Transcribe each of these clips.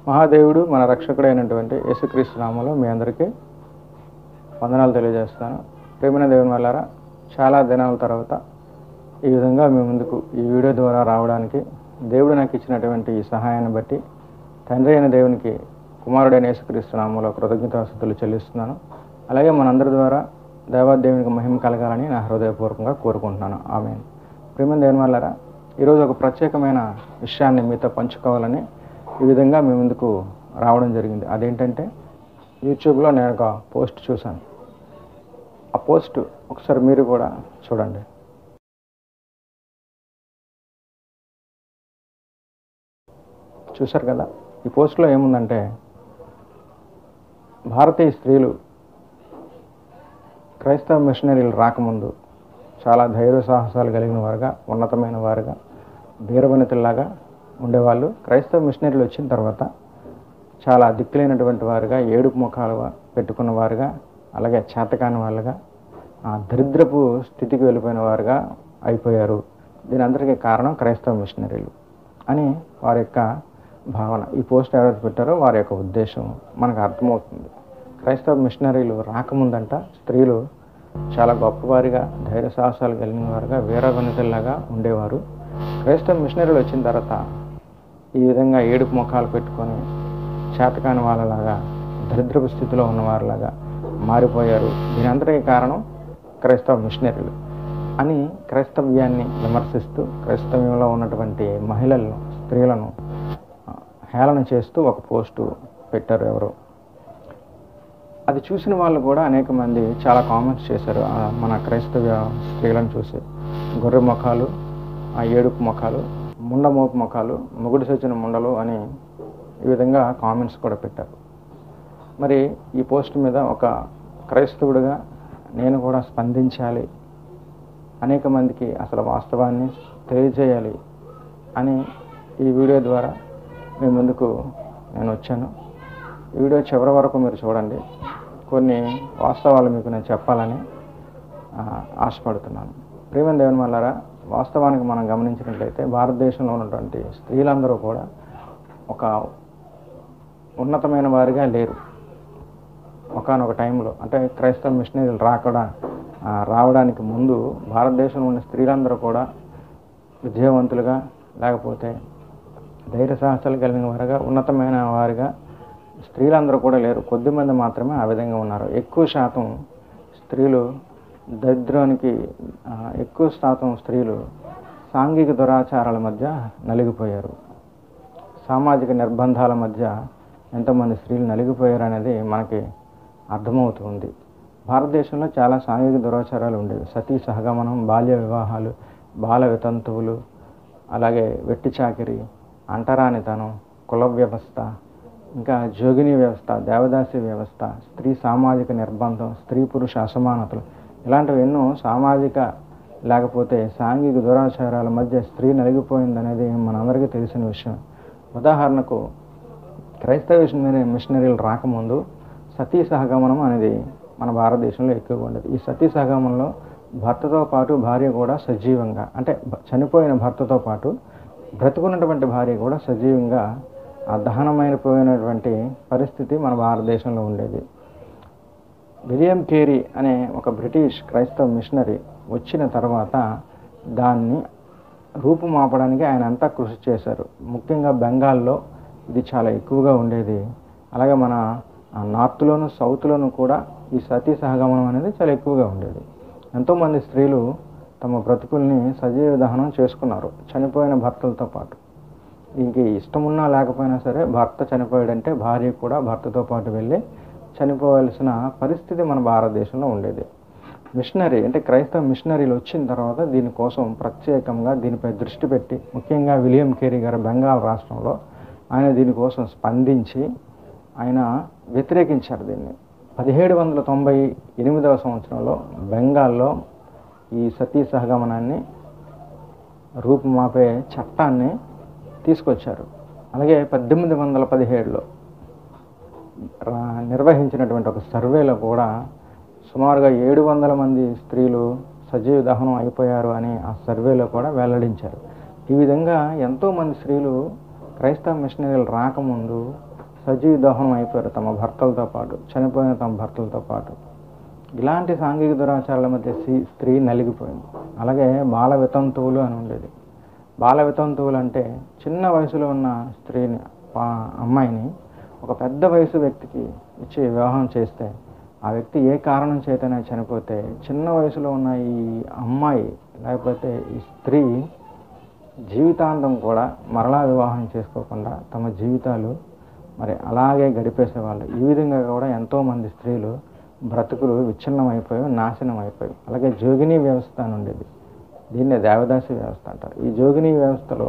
మహాదేవుడు మన రక్షకుడైనటువంటి యేసుక్రీస్తు నామంలో మీ అందరికీ వందనాలు తెలియజేస్తాను ప్రేమైన దేవుని వల్లారా చాలా దినాల తర్వాత ఈ విధంగా మీ ముందుకు ఈ వీడియో ద్వారా రావడానికి దేవుడు నాకు ఇచ్చినటువంటి ఈ సహాయాన్ని బట్టి తండ్రి అయిన దేవునికి కుమారుడైన యేసుక్రీస్తు నామంలో కృతజ్ఞతాస్తుతులు చెల్లిస్తున్నాను అలాగే మనందరి ద్వారా దేవాదేవునికి మహిమ కలగాలని నా హృదయపూర్వకంగా కోరుకుంటున్నాను ఆమె ప్రేమ దేవుని వల్లారా ఈరోజు ఒక ప్రత్యేకమైన విషయాన్ని మీతో పంచుకోవాలని ఈ విధంగా మీ ముందుకు రావడం జరిగింది అదేంటంటే యూట్యూబ్లో నేను ఒక పోస్ట్ చూశాను ఆ పోస్ట్ ఒకసారి మీరు కూడా చూడండి చూశారు కదా ఈ పోస్ట్లో ఏముందంటే భారతీయ స్త్రీలు క్రైస్తవ మిషనరీలు రాకముందు చాలా ధైర్య సాహసాలు కలిగిన వారుగా ఉన్నతమైన వారుగా వీరవనితుల్లాగా ఉండేవాళ్ళు క్రైస్తవ మిషనరీలు వచ్చిన తర్వాత చాలా దిక్కులేనటువంటి వారుగా ఏడుపు ముఖాలు పెట్టుకున్న వారుగా అలాగే చేతకాని వాళ్ళుగా ఆ దరిద్రపు స్థితికి వెళ్ళిపోయిన వారుగా అయిపోయారు దీని అందరికీ కారణం క్రైస్తవ మిషనరీలు అని వారి యొక్క భావన ఈ పోస్ట్ ఎవరైతే పెట్టారో వారి యొక్క ఉద్దేశం మనకు అర్థమవుతుంది క్రైస్తవ మిషనరీలు రాకముందంట స్త్రీలు చాలా గొప్పవారిగా ధైర్య సాహసాలు కలిగిన వారుగా వీరవనితల్లాగా ఉండేవారు క్రైస్తవ మిషనరీలు వచ్చిన తర్వాత ఈ విధంగా ఏడుపు ముఖాలు పెట్టుకొని చేతకాని వాళ్ళలాగా దరిద్రపు స్థితిలో ఉన్నవారిలాగా మారిపోయారు దీని అంతటికీ కారణం క్రైస్తవ మిషనరీలు అని క్రైస్తవ్యాన్ని విమర్శిస్తూ క్రైస్తవ్యంలో ఉన్నటువంటి మహిళలను స్త్రీలను ఆ, హేళన చేస్తూ ఒక పోస్టు పెట్టారు ఎవరు అది చూసిన వాళ్ళు కూడా అనేక మంది చాలా కామెంట్స్ చేశారు ఆ, మన క్రైస్తవ స్త్రీలను చూసి గొర్రె ముఖాలు ఆ ఏడుపు ముఖాలు ముండ మోపు ముఖాలు మొగుడు సచిన ముండలు అని ఈ విధంగా కామెంట్స్ కూడా పెట్టారు మరి ఈ పోస్ట్ మీద ఒక క్రైస్తవుడిగా నేను కూడా స్పందించాలి అనేక మందికి అసలు వాస్తవాన్ని తెలియజేయాలి అని ఈ వీడియో ద్వారా మీ ముందుకు నేను వచ్చాను ఈ వీడియో చివరి వరకు మీరు చూడండి కొన్ని వాస్తవాలు మీకు నేను చెప్పాలని ఆ, ఆశపడుతున్నాను ప్రేమ దేవుని వల్లారా వాస్తవానికి మనం గమనించినట్లయితే భారతదేశంలో ఉన్నటువంటి స్త్రీలందరూ కూడా ఒక ఉన్నతమైన వారిగా లేరు ఒకనొక టైంలో అంటే క్రైస్తవ మిషనరీలు రాకడా ఆ, రావడానికి ముందు భారతదేశంలో ఉన్న స్త్రీలందరూ కూడా విజయవంతులుగా లేకపోతే ధైర్య సాహసాలు కలిగిన వారుగా ఉన్నతమైన వారిగా స్త్రీలందరూ కూడా లేరు కొద్దిమంది మాత్రమే ఆ విధంగా ఉన్నారు ఎక్కువ శాతం స్త్రీలు దరిద్రానికి ఆ, ఎక్కువ శాతం స్త్రీలు సాంఘిక దురాచారాల మధ్య నలిగిపోయారు సామాజిక నిర్బంధాల మధ్య ఎంతమంది స్త్రీలు నలిగిపోయారు అనేది మనకి అర్థమవుతుంది భారతదేశంలో చాలా సాంఘిక దురాచారాలు ఉండేవి సతీ సహగమనం బాల్య వివాహాలు బాల వితంతువులు అలాగే వెట్టి చాకిరి అంటరానితనం కుల వ్యవస్థ ఇంకా జోగిని వ్యవస్థ దేవదాసి వ్యవస్థ స్త్రీ సామాజిక నిర్బంధం స్త్రీ పురుష అసమానతలు ఇలాంటివి ఎన్నో సామాజిక లేకపోతే సాంఘిక దురాచారాల మధ్య స్త్రీ నలిగిపోయిందనేది మనందరికీ తెలిసిన విషయం ఉదాహరణకు క్రైస్తవ మిషనరీ మిషనరీలు రాకముందు సతీ సహగమనం అనేది మన భారతదేశంలో ఎక్కువగా ఉండేది ఈ సతీ సహగమనంలో భర్తతో పాటు భార్య కూడా సజీవంగా అంటే భ- చనిపోయిన భర్తతో పాటు బ్రతుకున్నటువంటి భార్య కూడా సజీవంగా ఆ దహనమైపోయినటువంటి పరిస్థితి మన భారతదేశంలో ఉండేది విలియం కేరీ అనే ఒక బ్రిటిష్ క్రైస్తవ మిషనరీ వచ్చిన తర్వాత దాన్ని రూపుమాపడానికి ఆయన అంతా కృషి చేశారు ముఖ్యంగా బెంగాల్లో ఇది చాలా ఎక్కువగా ఉండేది అలాగే మన ఆ, నార్త్లోను సౌత్లోను కూడా ఈ సతీ సహగమనం అనేది చాలా ఎక్కువగా ఉండేది ఎంతోమంది స్త్రీలు తమ బ్రతుకుల్ని సజీవ దహనం చేసుకున్నారు చనిపోయిన భర్తలతో పాటు ఇంక ఇష్టమున్నా లేకపోయినా సరే భర్త చనిపోయాడంటే భార్య కూడా భర్తతో పాటు వెళ్ళి చనిపోవలసిన పరిస్థితి మన భారతదేశంలో ఉండేది మిషనరీ అంటే క్రైస్తవ మిషనరీలు వచ్చిన తర్వాత దీనికోసం ప్రత్యేకంగా దీనిపై దృష్టి పెట్టి ముఖ్యంగా విలియం కేరీ గారు బెంగాల్ రాష్ట్రంలో ఆయన దీనికోసం స్పందించి ఆయన వ్యతిరేకించారు దీన్ని పదిహేడు వందల తొంభై ఎనిమిదవ సంవత్సరంలో బెంగాల్లో ఈ సతీ సహగమనాన్ని రూపుమాపే చట్టాన్ని తీసుకొచ్చారు అలాగే పద్దెనిమిది వందల పదిహేడులో రా- నిర్వహించినటువంటి ఒక సర్వేలో కూడా సుమారుగా ఏడు వందల మంది స్త్రీలు సజీవ దహనం అయిపోయారు అని ఆ సర్వేలో కూడా వెల్లడించారు ఈ విధంగా ఎంతోమంది స్త్రీలు క్రైస్తవ మిషనరీలు రాకముందు సజీవ దహనం అయిపోయారు తమ భర్తలతో పాటు చనిపోయిన తమ భర్తలతో పాటు ఇలాంటి సాంఘిక దురాచారాల మధ్య స్త్రీ- స్త్రీ నలిగిపోయింది అలాగే బాల వితంతువులు అని ఉండేది బాల వితంతువులు అంటే చిన్న వయసులో ఉన్న స్త్రీని పా- అమ్మాయిని ఒక పెద్ద వయసు వ్యక్తికి ఇచ్చి వివాహం చేస్తే ఆ వ్యక్తి ఏ కారణం చేతనే చనిపోతే చిన్న వయసులో ఉన్న ఈ అమ్మాయి లేకపోతే ఈ స్త్రీ జీవితాంతం కూడా మరలా వివాహం చేసుకోకుండా తమ జీవితాలు మరి అలాగే గడిపేసేవాళ్ళు ఈ విధంగా కూడా ఎంతోమంది స్త్రీలు బ్రతుకులు విచ్ఛిన్నం అయిపోయి నాశనం అయిపోయి అలాగే జోగిని వ్యవస్థ అని ఉండేది దీన్నే దేవదాసి వ్యవస్థ అంటారు ఈ జోగిని వ్యవస్థలో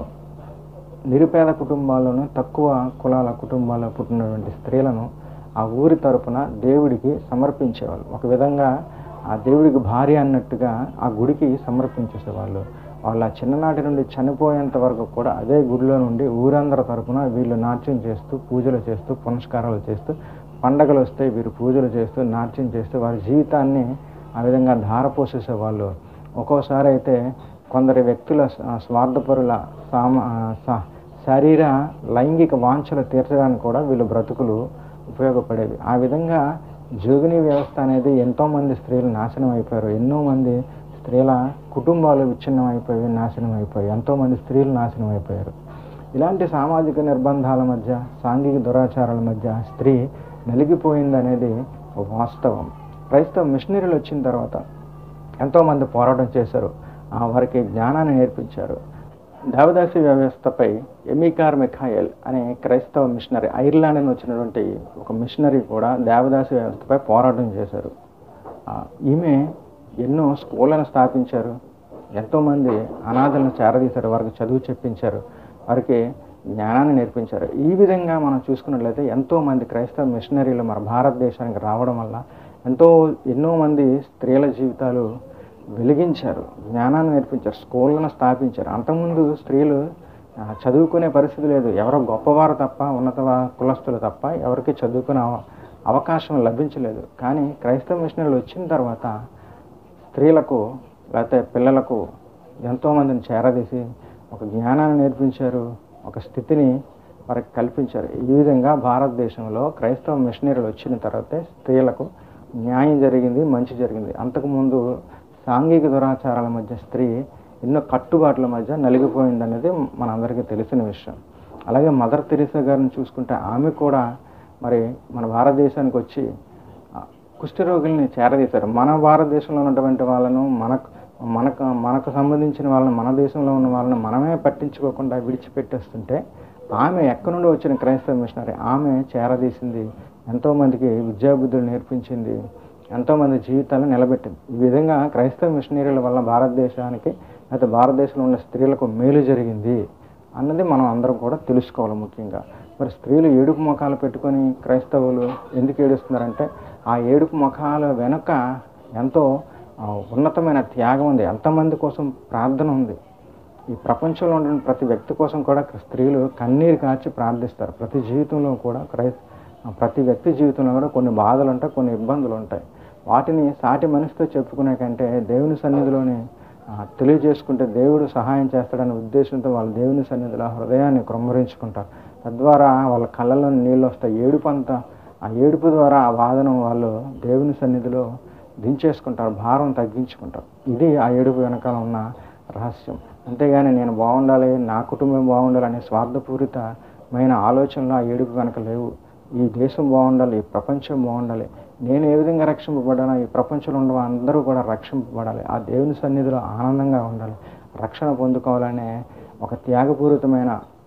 నిరుపేద కుటుంబాల్లోనూ తక్కువ కులాల కుటుంబాల్లో పుట్టినటువంటి స్త్రీలను ఆ ఊరి తరపున దేవుడికి సమర్పించేవాళ్ళు ఒక విధంగా ఆ దేవుడికి భార్య అన్నట్టుగా ఆ గుడికి సమర్పించేసేవాళ్ళు వాళ్ళ చిన్ననాటి నుండి చనిపోయేంత వరకు కూడా అదే గుడిలో నుండి ఊరందరి తరపున వీళ్ళు నాట్యం చేస్తూ పూజలు చేస్తూ పునస్కారాలు చేస్తూ పండగలు వస్తే వీరు పూజలు చేస్తూ నాట్యం చేస్తూ వారి జీవితాన్ని ఆ విధంగా ధారపోసేసేవాళ్ళు ఒక్కోసారి అయితే కొందరి వ్యక్తుల స్వ- స్వార్థపరుల సామ స- శరీర లైంగిక వాంఛలు తీర్చడానికి కూడా వీళ్ళు బ్రతుకులు ఉపయోగపడేవి ఆ విధంగా జోగిని వ్యవస్థ అనేది ఎంతోమంది స్త్రీలు నాశనం అయిపోయారు ఎన్నో మంది స్త్రీల కుటుంబాలు విచ్ఛిన్నం అయిపోయి నాశనం అయిపోయి ఎంతోమంది స్త్రీలు నాశనం అయిపోయారు ఇలాంటి సామాజిక నిర్బంధాల మధ్య సాంఘిక దురాచారాల మధ్య స్త్రీ నలిగిపోయిందనేది వాస్తవం క్రైస్తవ మిషనరీలు వచ్చిన తర్వాత ఎంతోమంది పోరాటం చేశారు ఆ, వారికి జ్ఞానాన్ని నేర్పించారు దేవదాసి వ్యవస్థపై ఎమికార్ మిఖాయల్ అనే క్రైస్తవ మిషనరీ ఐర్లాండ్ నుంచి వచ్చినటువంటి ఒక మిషనరీ కూడా దేవదాసి వ్యవస్థపై పోరాటం చేశారు ఆ, ఈమె ఎన్నో స్కూళ్ళను స్థాపించారు ఎంతోమంది అనాథలను చేరదీశారు వారికి చదువు చెప్పించారు వారికి జ్ఞానాన్ని నేర్పించారు ఈ విధంగా మనం చూసుకున్నట్లయితే ఎంతోమంది క్రైస్తవ మిషనరీలు మన భారతదేశానికి రావడం వల్ల ఎంతో ఎన్నో మంది స్త్రీల జీవితాలు వెలిగించారు జ్ఞానాన్ని నేర్పించారు స్కూళ్ళను స్థాపించారు అంతకుముందు స్త్రీలు ఆ, చదువుకునే పరిస్థితి లేదు ఎవరో గొప్పవారు తప్ప ఉన్నత వా- కులస్తులు తప్ప ఎవరికి చదువుకునే అవ- అవకాశం లభించలేదు కానీ క్రైస్తవ మిషనరీలు వచ్చిన తర్వాత స్త్రీలకు లేకపోతే పిల్లలకు ఎంతోమందిని చేరదీసి ఒక జ్ఞానాన్ని నేర్పించారు ఒక స్థితిని వారికి కల్పించారు ఈ విధంగా భారతదేశంలో క్రైస్తవ మిషనరీలు వచ్చిన తర్వాతే స్త్రీలకు న్యాయం జరిగింది మంచి జరిగింది అంతకుముందు సాంఘిక దురాచారాల మధ్య స్త్రీ ఎన్నో కట్టుబాట్ల మధ్య నలిగిపోయింది అనేది మనందరికీ తెలిసిన విషయం అలాగే మదర్ తెరీసా గారిని చూసుకుంటే ఆమె కూడా మరి మన భారతదేశానికి వచ్చి ఆ, కుష్ఠరోగుల్ని చేరదీశారు మన భారతదేశంలో ఉన్నటువంటి వాళ్ళను మనకు మనకు మనకు సంబంధించిన వాళ్ళని మన దేశంలో ఉన్న వాళ్ళని మనమే పట్టించుకోకుండా విడిచిపెట్టేస్తుంటే ఆమె ఎక్కడి నుండి వచ్చిన క్రైస్తవ మిషనరీ ఆమె చేరదీసింది ఎంతోమందికి విద్యాబుద్ధులు నేర్పించింది ఎంతోమంది జీవితాలను నిలబెట్టింది ఈ విధంగా క్రైస్తవ మిషనరీల వల్ల భారతదేశానికి అయితే భారతదేశంలో ఉన్న స్త్రీలకు మేలు జరిగింది అన్నది మనం అందరం కూడా తెలుసుకోవాలి ముఖ్యంగా మరి స్త్రీలు ఏడుపు ముఖాలు పెట్టుకొని క్రైస్తవులు ఎందుకు ఏడుస్తున్నారంటే ఆ ఏడుపు ముఖాల వెనుక ఎంతో ఆ, ఉన్నతమైన త్యాగం ఉంది ఎంతమంది కోసం ప్రార్థన ఉంది ఈ ప్రపంచంలో ఉన్న ప్రతి వ్యక్తి కోసం కూడా స్త్రీలు కన్నీరు కార్చి ప్రార్థిస్తారు ప్రతి జీవితంలో కూడా క్రై ప్రతి వ్యక్తి జీవితంలో కూడా కొన్ని బాధలు ఉంటాయి కొన్ని ఇబ్బందులు ఉంటాయి వాటిని సాటి మనిషితో చెప్పుకునే కంటే దేవుని సన్నిధిలోని ఆ, తెలియజేసుకుంటే దేవుడు సహాయం చేస్తాడనే ఉద్దేశంతో వాళ్ళు దేవుని సన్నిధిలో హృదయాన్ని క్రొమ్మరించుకుంటారు తద్వారా వాళ్ళ కళ్ళలో నీళ్ళు వస్తాయి ఏడుపు అంతా ఆ ఏడుపు ద్వారా ఆ బాధను వాళ్ళు దేవుని సన్నిధిలో దించేసుకుంటారు భారం తగ్గించుకుంటారు ఇది ఆ ఏడుపు వెనకాల ఉన్న రహస్యం అంతేగాని నేను బాగుండాలి నా కుటుంబం బాగుండాలి అనే స్వార్థపూరితమైన ఆలోచనలు ఆ ఏడుపు వెనక లేవు ఈ దేశం బాగుండాలి ఈ ప్రపంచం బాగుండాలి నేను ఏ విధంగా రక్షింపబడానో ఈ ప్రపంచంలో ఉన్న అందరూ కూడా రక్షింపబడాలి ఆ దేవుని సన్నిధిలో ఆనందంగా ఉండాలి రక్షణ పొందుకోవాలనే ఒక త్యాగపూరితమైన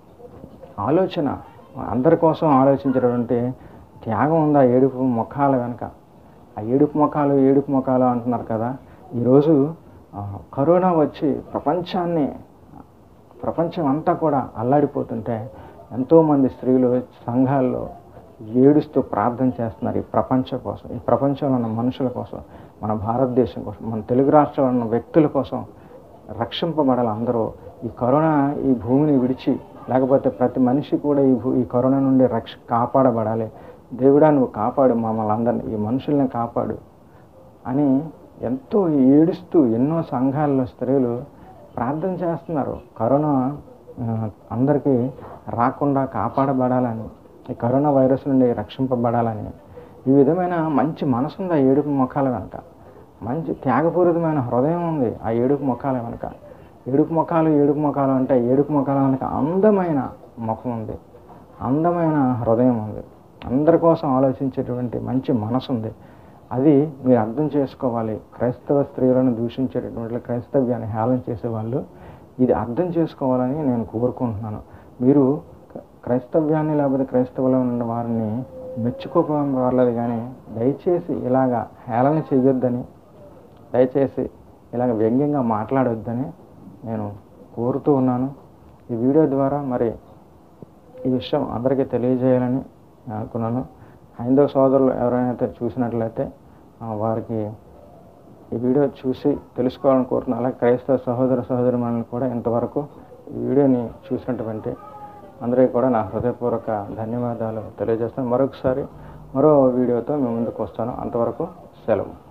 ఆలోచన అందరి కోసం ఆలోచించేటటువంటి త్యాగం ఉంది ఆ ఏడుపు ముఖాల వెనక ఆ ఏడుపు ముఖాలు ఏడుపు ముఖాలు అంటున్నారు కదా ఈరోజు ఆ, కరోనా వచ్చి ప్రపంచాన్ని ప్రపంచం అంతా కూడా అల్లాడిపోతుంటే ఎంతోమంది స్త్రీలు సంఘాల్లో ఏడుస్తూ ప్రార్థన చేస్తున్నారు ఈ ప్రపంచం కోసం ఈ ప్రపంచంలో ఉన్న మనుషుల కోసం మన భారతదేశం కోసం మన తెలుగు రాష్ట్రంలో ఉన్న వ్యక్తుల కోసం రక్షింపబడాలి అందరూ ఈ కరోనా ఈ భూమిని విడిచి లేకపోతే ప్రతి మనిషి కూడా ఈ భూ ఈ కరోనా నుండి రక్ష కాపాడబడాలి దేవుడా నువ్వు కాపాడు మమ్మల్ని అందరిని ఈ మనుషుల్ని కాపాడు అని ఎంతో ఏడుస్తూ ఎన్నో సంఘాల్లో స్త్రీలు ప్రార్థన చేస్తున్నారు కరోనా ఆ, అందరికీ రాకుండా కాపాడబడాలని ఈ కరోనా వైరస్ నుండి రక్షింపబడాలని ఈ విధమైన మంచి మనసు ఉంది ఆ ఏడుపు ముఖాల వెనక మంచి త్యాగపూరితమైన హృదయం ఉంది ఆ ఏడుపు ముఖాల వెనక ఏడుపు ముఖాలు ఏడుపు ముఖాలు అంటే ఏడుపు ముఖాల వెనక అందమైన ముఖం ఉంది అందమైన హృదయం ఉంది అందరి కోసం ఆలోచించేటువంటి మంచి మనసు ఉంది అది మీరు అర్థం చేసుకోవాలి క్రైస్తవ స్త్రీలను దూషించేటటువంటి క్రైస్తవ్యాన్ని హేళన చేసేవాళ్ళు ఇది అర్థం చేసుకోవాలని నేను కోరుకుంటున్నాను మీరు క్రైస్తవ్యాన్ని లేకపోతే క్రైస్తవులో ఉన్న వారిని మెచ్చుకోకపోవడం పర్లేదు కానీ దయచేసి ఇలాగా హేళన చేయొద్దని దయచేసి ఇలాగ వ్యంగ్యంగా మాట్లాడొద్దని నేను కోరుతూ ఉన్నాను ఈ వీడియో ద్వారా మరి ఈ విషయం అందరికీ తెలియజేయాలని నేను అనుకున్నాను హైందవ సోదరులు ఎవరైనా చూసినట్లయితే ఆ, వారికి ఈ వీడియో చూసి తెలుసుకోవాలని కోరుతున్నాను అలాగే క్రైస్తవ సహోదర సహోదరి మనల్ని కూడా ఇంతవరకు ఈ వీడియోని చూసినటువంటి అందరికీ కూడా నా హృదయపూర్వక ధన్యవాదాలు తెలియజేస్తాను మరొకసారి మరో వీడియోతో మేము ముందుకు వస్తాను అంతవరకు సెలవు